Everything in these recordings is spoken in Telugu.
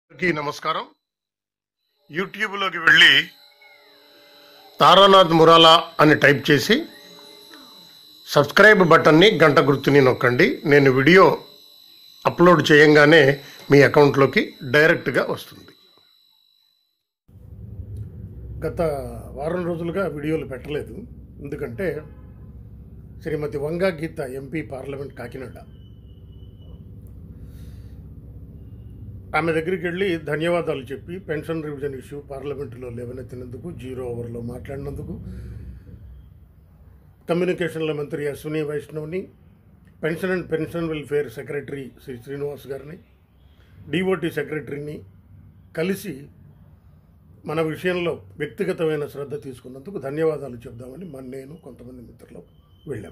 అందరికీ నమస్కారం యూట్యూబ్లోకి వెళ్ళి తారానాథ్ మురాలా అని టైప్ చేసి సబ్స్క్రైబ్ బటన్ని గంట గుర్తుని నొక్కండి నేను వీడియో అప్లోడ్ చేయంగానే మీ అకౌంట్లోకి డైరెక్ట్గా వస్తుంది గత వారం రోజులుగా వీడియోలు పెట్టలేదు ఎందుకంటే శ్రీమతి వంగా గీత ఎంపీ పార్లమెంట్ కాకినాడ ఆమె దగ్గరికి వెళ్ళి ధన్యవాదాలు చెప్పి పెన్షన్ రివిజన్ ఇష్యూ పార్లమెంటులో లేవనెత్తినందుకు జీరో ఓవర్లో మాట్లాడినందుకు కమ్యూనికేషన్ల మంత్రి అశ్విని వైష్ణవ్ని pension and pension welfare secretary Shri Srinivas గారిని డిఓటి సెక్రటరీని కలిసి మన విషయంలో వ్యక్తిగతమైన శ్రద్ధ తీసుకున్నందుకు ధన్యవాదాలు చెప్దామని మన నేను కొంతమంది మిత్రులు వెళ్ళాం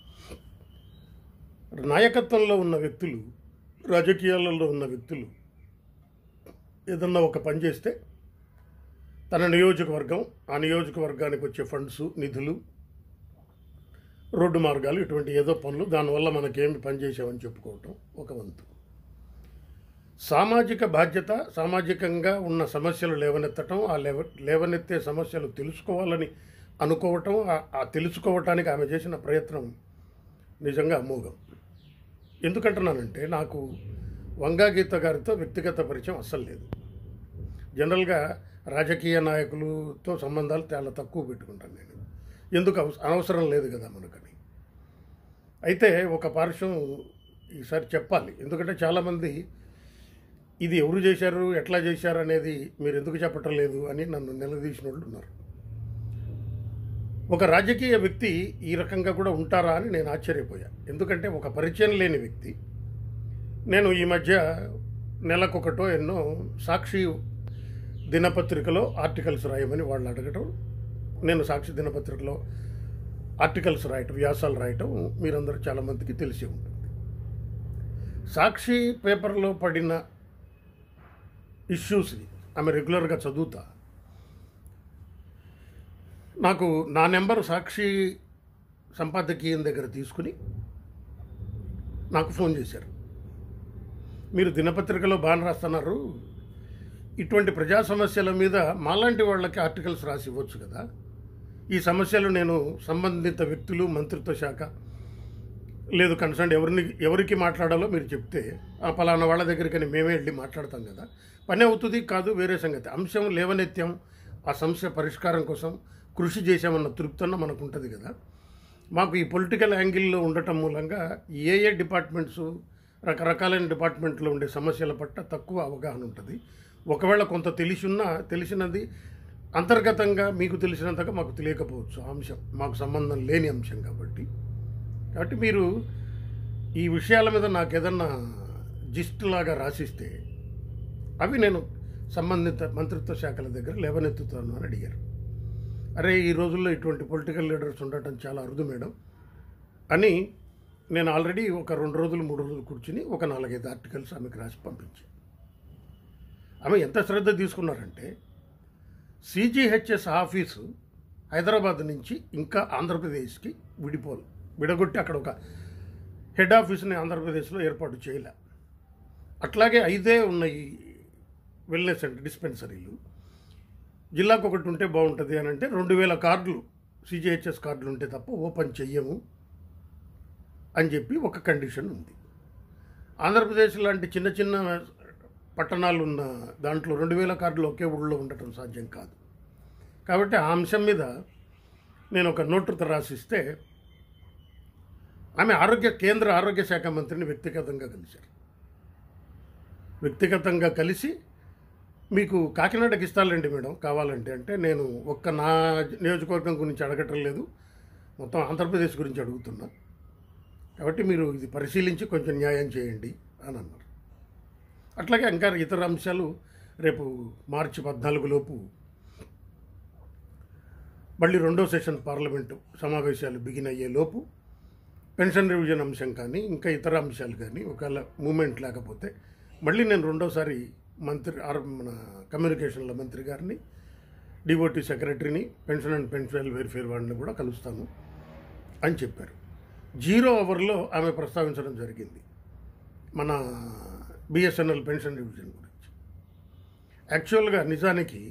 నాయకత్వంలో ఉన్న వ్యక్తులు రాజకీయాలలో ఉన్న వ్యక్తులు ఏదన్నా ఒక పని చేస్తే తన నియోజకవర్గం ఆ నియోజకవర్గానికి వచ్చే ఫండ్స్ నిధులు రోడ్డు మార్గాలు ఇటువంటి ఏదో పనులు దానివల్ల మనకేమి పని చేసామని చెప్పుకోవటం ఒక వంతు సామాజిక బాధ్యత సామాజికంగా ఉన్న సమస్యలు లేవనెత్తటం ఆ లేవ లేవనెత్తే సమస్యలు తెలుసుకోవాలని అనుకోవటం ఆ- ఆ తెలుసుకోవటానికి ఆమె చేసిన ప్రయత్నం నిజంగా అమోఘం ఎందుకంటున్నానంటే నాకు వంగా గీత గారితో వ్యక్తిగత పరిచయం అస్సలు లేదు జనరల్గా రాజకీయ నాయకులతో సంబంధాలు చాలా తక్కువ పెట్టుకుంటాను నేను ఎందుకు అవస- అనవసరం లేదు కదా మనకని అయితే ఒక పార్శ్వం ఈసారి చెప్పాలి ఎందుకంటే చాలామంది ఇది ఎవరు చేశారు ఎట్లా చేశారు అనేది మీరు ఎందుకు చెప్పటం లేదు అని నన్ను నిలదీసిన వాళ్ళు ఉన్నారు ఒక రాజకీయ వ్యక్తి ఈ రకంగా కూడా ఉంటారా అని నేను ఆశ్చర్యపోయా ఎందుకంటే ఒక పరిచయం లేని వ్యక్తి నేను ఈ మధ్య నెలకొకటో ఎన్నో సాక్షి దినపత్రికలో ఆర్టికల్స్ రాయమని వాళ్ళు అడగటం నేను సాక్షి దినపత్రికలో ఆర్టికల్స్ రాయటం వ్యాసాలు రాయటం మీరందరూ చాలామందికి తెలిసే ఉంటుంది సాక్షి పేపర్లో పడిన ఇష్యూస్ని ఆమె రెగ్యులర్గా చదువుతా నాకు నా నెంబర్ సాక్షి సంపాదకీయం దగ్గర తీసుకుని నాకు ఫోన్ చేశారు మీరు దినపత్రికలో బాగా రాస్తున్నారు ఇటువంటి ప్రజా సమస్యల మీద మాలాంటి వాళ్ళకి ఆర్టికల్స్ రాసి ఇవ్వచ్చు కదా ఈ సమస్యలు నేను సంబంధిత వ్యక్తులు మంత్రిత్వ శాఖ లేదు కన్సర్న్ ఎవరిని ఎవరికి మాట్లాడాలో మీరు చెప్తే ఆ పలానా వాళ్ళ దగ్గరికి మేమే వెళ్ళి మాట్లాడతాం కదా పని అవుతుంది కాదు వేరే సంగతి అంశం లేవనెత్తాం ఆ సమస్య పరిష్కారం కోసం కృషి చేశామన్న తృప్తన్న మనకు ఉంటుంది కదా మాకు ఈ పొలిటికల్ యాంగిల్లో ఉండటం మూలంగా ఏ ఏ డిపార్ట్మెంట్స్ రకరకాలైన డిపార్ట్మెంట్లో ఉండే సమస్యల పట్ల తక్కువ అవగాహన ఉంటుంది ఒకవేళ కొంత తెలిసిన్నా తెలిసినది అంతర్గతంగా మీకు తెలిసినంతగా మాకు తెలియకపోవచ్చు ఆ అంశం మాకు సంబంధం లేని అంశం కాబట్టి కాబట్టి మీరు ఈ విషయాల మీద నాకు ఏదన్నా జిస్ట్ లాగా రాసిస్తే అవి నేను సంబంధిత మంత్రిత్వ శాఖల దగ్గర లేవనెత్తుతాను అని అడిగారు అరే ఈ రోజుల్లో ఇటువంటి పొలిటికల్ లీడర్స్ ఉండటం చాలా అరుదు మేడం అని నేను ఆల్రెడీ ఒక రెండు రోజులు మూడు రోజులు కూర్చుని ఒక నాలుగైదు ఆర్టికల్స్ ఆమెకు రాసి పంపించి ఆమె ఎంత శ్రద్ధ తీసుకున్నారంటే సిజిహెచ్ఎస్ ఆఫీసు హైదరాబాద్ నుంచి ఇంకా ఆంధ్రప్రదేశ్కి విడిపోలు విడగొట్టి అక్కడ ఒక హెడ్ ఆఫీస్ని ఆంధ్రప్రదేశ్లో ఏర్పాటు చేయలే అట్లాగే ఐదే ఉన్నాయి వెల్నెస్ సెంటర్ డిస్పెన్సరీలు జిల్లాకు ఒకటి ఉంటే బాగుంటుంది అని అంటే రెండు వేల కార్డులు సిజిహెచ్ఎస్ కార్డులు ఉంటే తప్ప ఓపెన్ చెయ్యము అని చెప్పి ఒక కండిషన్ ఉంది ఆంధ్రప్రదేశ్ లాంటి చిన్న చిన్న పట్టణాలు ఉన్న దాంట్లో రెండు వేల కార్డులు ఒకే ఊళ్ళో ఉండటం సాధ్యం కాదు కాబట్టి ఆ అంశం మీద నేను ఒక నోటు రాసిస్తే ఆమె ఆరోగ్య కేంద్ర ఆరోగ్య శాఖ మంత్రిని వ్యక్తిగతంగా కలిశారు వ్యక్తిగతంగా కలిసి మీకు కాకినాడకి ఇస్తానండి మేడం కావాలంటే అంటే నేను ఒక్క నా నియోజకవర్గం గురించి అడగటం లేదు మొత్తం ఆంధ్రప్రదేశ్ గురించి అడుగుతున్నా కాబట్టి మీరు ఇది పరిశీలించి కొంచెం న్యాయం చేయండి అని అన్నారు అట్లాగే ఇంకా ఇతర అంశాలు రేపు మార్చి పద్నాలుగు లోపు మళ్ళీ రెండో సెషన్ పార్లమెంటు సమావేశాలు బిగిన్ అయ్యే లోపు పెన్షన్ రివిజన్ అంశం కానీ ఇంకా ఇతర అంశాలు కానీ ఒకవేళ మూమెంట్ లేకపోతే మళ్ళీ నేను రెండోసారి మంత్రి ఆర్- మన కమ్యూనికేషన్ల మంత్రి గారిని డిఓటి సెక్రటరీని పెన్షన్ అండ్ పెన్షన్ వెల్ఫేర్ వాళ్ళని కూడా కలుస్తాను అని చెప్పారు జీరో అవర్లో ఆమె ప్రస్తావించడం జరిగింది మన బిఎస్ఎన్ఎల్ పెన్షన్ రివిజన్ గురించి యాక్చువల్గా నిజానికి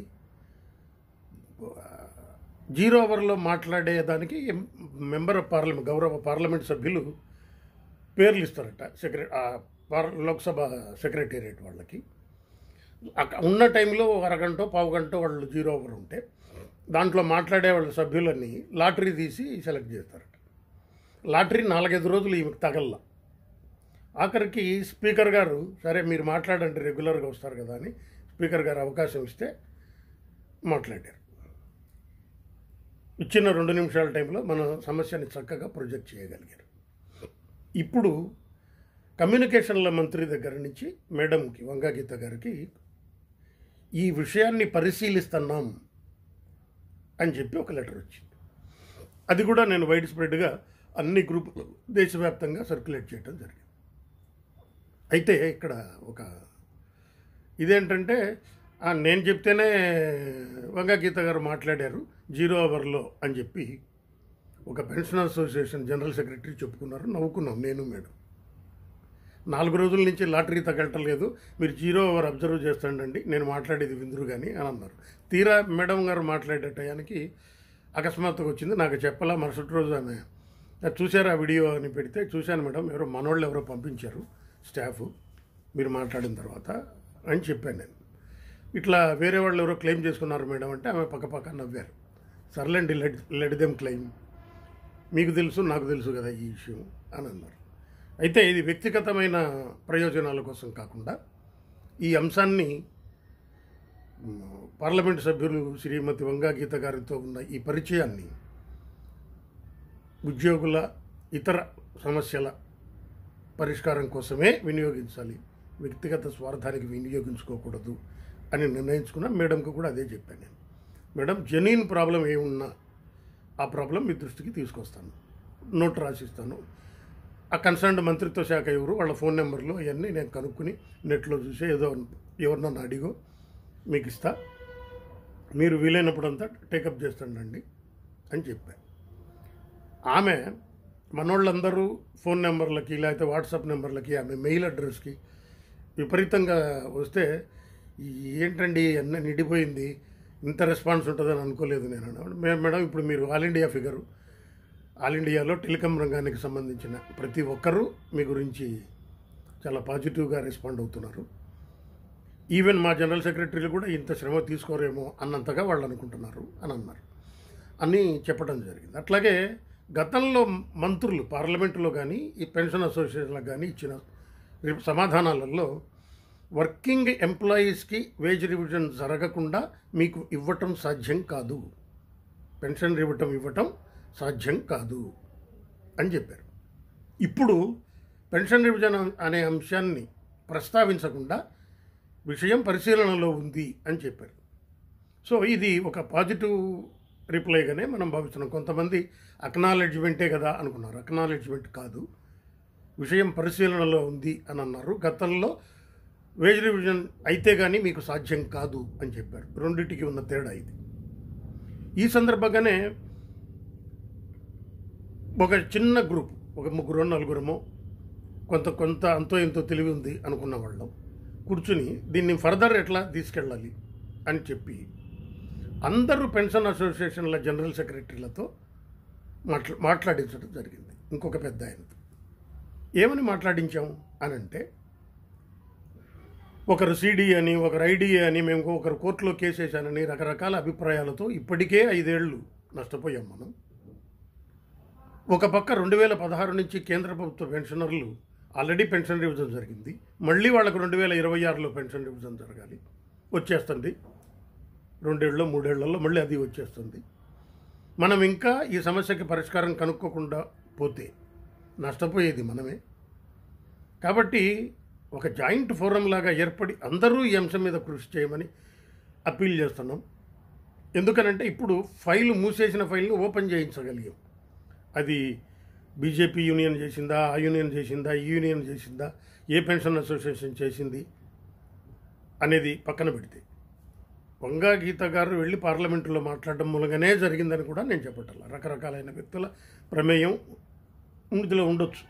జీరో అవర్లో మాట్లాడేదానికి ఎం- మెంబర్ ఆఫ్ పార్లమెంట్ గౌరవ పార్లమెంట్ సభ్యులు పేర్లు ఇస్తారట సెక్రటరీ పార్ లోక్సభ సెక్రటేరియట్ వాళ్ళకి అక్క- ఉన్న టైంలో ఒక అరగంట పావు గంట వాళ్ళు జీరో ఓవర్ ఉంటే దాంట్లో మాట్లాడే వాళ్ళ సభ్యులని లాటరీ తీసి సెలెక్ట్ చేస్తారట లాటరీ నాలుగైదు రోజులు ఈమెకు తగల్లా ఆఖరికి స్పీకర్ గారు సరే మీరు మాట్లాడండి రెగ్యులర్గా వస్తారు కదా అని స్పీకర్ గారు అవకాశం ఇస్తే మాట్లాడారు ఇచ్చిన రెండు నిమిషాల టైంలో మన సమస్యని చక్కగా ప్రొజెక్ట్ చేయగలిగారు ఇప్పుడు కమ్యూనికేషన్ల మంత్రి దగ్గర నుంచి మేడంకి వంగాగీత గారికి ఈ విషయాన్ని పరిశీలిస్తున్నాం అని చెప్పి ఒక లెటర్ వచ్చింది అది కూడా నేను వైడ్ స్ప్రెడ్గా అన్ని గ్రూపులు దేశవ్యాప్తంగా సర్క్యులేట్ చేయడం జరిగింది అయితే ఇక్కడ ఒక ఇదేంటంటే ఆ, నేను చెప్తేనే వంగగీత గారు మాట్లాడారు జీరో అవర్లో అని చెప్పి ఒక పెన్షన్ అసోసియేషన్ జనరల్ సెక్రటరీ చెప్పుకున్నారు నవ్వుకున్నాం నేను మేడం నాలుగు రోజుల నుంచి లాటరీ తగలటం లేదు మీరు జీరో అవర్ అబ్జర్వ్ చేస్తాండండి నేను మాట్లాడేది విందురు కానీ అని అన్నారు తీరా మేడం గారు మాట్లాడే టయానికి అకస్మాత్తుగా వచ్చింది నాకు చెప్పలా మరుసటి రోజు ఆమె "అది చూశారా వీడియో అని పెడితే చూశాను మేడం ఎవరో మనోళ్ళు ఎవరో పంపించారు స్టాఫ్ మీరు మాట్లాడిన తర్వాత అని చెప్పాను నేను ఇట్లా వేరే వాళ్ళు ఎవరో క్లెయిమ్ చేసుకున్నారు మేడం అంటే ఆమె పక్క పక్క నవ్వారు సర్లేండి లెడ్ లెడ్ దెమ్ క్లెయిమ్ మీకు తెలుసు నాకు తెలుసు కదా ఈ విషయం అని అన్నారు అయితే ఇది వ్యక్తిగతమైన ప్రయోజనాల కోసం కాకుండా ఈ అంశాన్ని మ్, పార్లమెంటు సభ్యులు శ్రీమతి వంగా గీత గారితో ఉన్న ఈ పరిచయాన్ని ఉద్యోగుల ఇతర సమస్యల పరిష్కారం కోసమే వినియోగించాలి వ్యక్తిగత స్వార్థానికి వినియోగించుకోకూడదు అని నిర్ణయించుకున్నా మేడంకు కూడా అదే చెప్పాను నేను మేడం జెన్యున్ ప్రాబ్లం ఏమున్నా ఆ ప్రాబ్లం మీ దృష్టికి తీసుకొస్తాను నోట్ రాసిస్తాను ఆ కన్సర్న్డ్ మంత్రిత్వ శాఖ ఎవరు వాళ్ళ ఫోన్ నెంబర్లు అవన్నీ నేను కనుక్కుని నెట్లో చూసి ఏదో ఎవరినన్నా అడిగో మీకు ఇస్తా మీరు వీలైనప్పుడంతా టేకప్ చేస్తానండి అని చెప్పాను ఆమె మనోళ్ళందరూ ఫోన్ నెంబర్లకి లేకపోతే వాట్సాప్ నెంబర్లకి ఆమె మెయిల్ అడ్రస్కి విపరీతంగా వస్తే "ఈ ఏంటండి అన్న నిండిపోయింది ఇంత రెస్పాన్స్ ఉంటుందని అనుకోలేదు నేను అన్నాను "మే- మేడం ఇప్పుడు మీరు ఆల్ ఇండియా ఫిగరు ఆల్ ఇండియాలో టెలికాం రంగానికి సంబంధించిన ప్రతి ఒక్కరూ మీ గురించి చాలా పాజిటివ్గా రెస్పాండ్ అవుతున్నారు ఈవెన్ మా జనరల్ సెక్రటరీలు కూడా ఇంత శ్రమ తీసుకోరేమో అన్నంతగా వాళ్ళు అనుకుంటున్నారు అని అన్నారు అని చెప్పడం జరిగింది అట్లాగే గతంలో మంత్రులు పార్లమెంటులో కానీ ఈ పెన్షన్ అసోసియేషన్లకు కానీ ఇచ్చిన రి- సమాధానాలలో వర్కింగ్ ఎంప్లాయీస్కి వేజ్ రివిజన్ జరగకుండా మీకు ఇవ్వటం సాధ్యం కాదు పెన్షన్ ఇవ్వటం ఇవ్వటం సాధ్యం కాదు అని చెప్పారు ఇప్పుడు పెన్షన్ రివిజన్ అనే అంశాన్ని ప్రస్తావించకుండా విషయం పరిశీలనలో ఉంది అని చెప్పారు సో ఇది ఒక పాజిటివ్ రిప్లైగానే మనం భావిస్తున్నాం కొంతమంది అక్నాలెడ్జ్మెంటే కదా అనుకున్నారు అక్నాలెడ్జ్మెంట్ కాదు విషయం పరిశీలనలో ఉంది అని అన్నారు గతంలో వేజ్ రివిజన్ అయితే కానీ మీకు సాధ్యం కాదు అని చెప్పారు రెండింటికి ఉన్న తేడా ఇది ఈ సందర్భంగానే ఒక చిన్న గ్రూప్ ఒక ముగ్గురు నలుగురమో కొంత కొంత అంతో ఎంతో తెలివి ఉంది అనుకున్న వాళ్ళం కూర్చుని దీన్ని ఫర్దర్ ఎట్లా తీసుకెళ్ళాలి అని చెప్పి అందరూ పెన్షన్ అసోసియేషన్ల జనరల్ సెక్రటరీలతో మాట్లా మాట్లాడించడం జరిగింది ఇంకొక పెద్ద ఆయనతో ఏమని మాట్లాడించాం అని అంటే ఒకరు సిడి అని ఒకరు ఐడిఏ అని మేము ఒకరు కోర్టులో కేసేసానని రకరకాల అభిప్రాయాలతో ఇప్పటికే ఐదేళ్లు నష్టపోయాం మనం ఒక పక్క రెండు వేల పదహారు నుంచి కేంద్ర ప్రభుత్వ పెన్షనర్లు ఆల్రెడీ పెన్షన్ రివిజన్ జరిగింది మళ్ళీ వాళ్ళకు రెండు వేల ఇరవై ఆరులో పెన్షన్ రివిజన్ జరగాలి వచ్చేస్తుంది రెండేళ్ళలో మూడేళ్లలో మళ్ళీ అది వచ్చేస్తుంది మనం ఇంకా ఈ సమస్యకి పరిష్కారం కనుక్కోకుండా పోతే నష్టపోయేది మనమే కాబట్టి ఒక జాయింట్ ఫోరం లాగా ఏర్పడి అందరూ ఈ అంశం మీద కృషి చేయమని అప్పీల్ చేస్తున్నాం ఎందుకనంటే ఇప్పుడు ఫైల్ మూసేసిన ఫైల్ని ఓపెన్ చేయించగలిగాం అది బీజేపీ యూనియన్ చేసిందా ఆ యూనియన్ చేసిందా ఈ యూనియన్ చేసిందా ఏ పెన్షన్ అసోసియేషన్ చేసింది అనేది పక్కన పెడితే వంగా గీత గారు వెళ్ళి పార్లమెంటులో మాట్లాడడం మూలంగానే జరిగిందని కూడా నేను చెప్పటల్లా రకరకాలైన వ్యక్తుల ప్రమేయం ఇందులో ఉండొచ్చు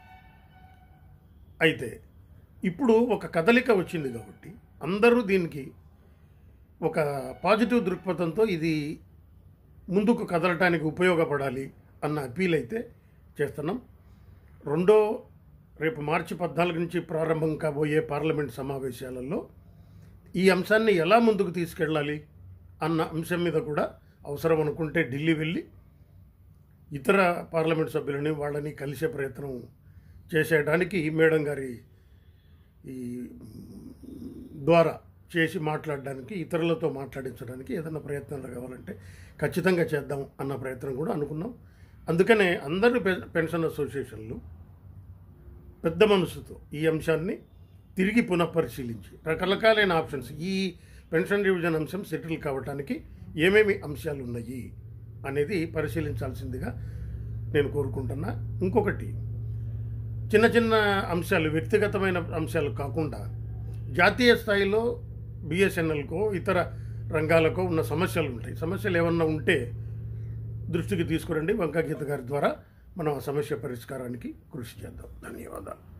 అయితే ఇప్పుడు ఒక కదలిక వచ్చింది కాబట్టి అందరూ దీనికి ఒక పాజిటివ్ దృక్పథంతో ఇది ముందుకు కదలటానికి ఉపయోగపడాలి అన్న అపీల్ అయితే చేస్తున్నాం రెండో రేపు మార్చి పద్నాలుగు నుంచి ప్రారంభం కాబోయే పార్లమెంట్ సమావేశాలలో ఈ అంశాన్ని ఎలా ముందుకు తీసుకెళ్ళాలి అన్న అంశం మీద కూడా అవసరం అనుకుంటే ఢిల్లీ వెళ్ళి ఇతర పార్లమెంట్ సభ్యులని వాళ్ళని కలిసే ప్రయత్నం చేసేయడానికి మేడం గారి ఈ ద్వారా చేసి మాట్లాడడానికి ఇతరులతో మాట్లాడించడానికి ఏదైనా ప్రయత్నాలు కావాలంటే ఖచ్చితంగా చేద్దాం అన్న ప్రయత్నం కూడా అనుకున్నాం అందుకనే అందరు పె- పెన్షన్ అసోసియేషన్లు పెద్ద మనసుతో ఈ అంశాన్ని తిరిగి పునఃపరిశీలించి రకరకాలైన ఆప్షన్స్ ఈ పెన్షన్ రివిజన్ అంశం సెటిల్ కావడానికి ఏమేమి అంశాలు ఉన్నాయి అనేది పరిశీలించాల్సిందిగా నేను కోరుకుంటున్నా ఇంకొకటి చిన్న చిన్న అంశాలు వ్యక్తిగతమైన అంశాలు కాకుండా జాతీయ స్థాయిలో బిఎస్ఎన్ఎల్కో ఇతర రంగాలకో ఉన్న సమస్యలు ఉంటాయి సమస్యలు ఏమన్నా ఉంటే దృష్టికి తీసుకురండి వంకాగీత గారి ద్వారా మనం ఆ సమస్య పరిష్కారానికి కృషి చేద్దాం ధన్యవాదాలు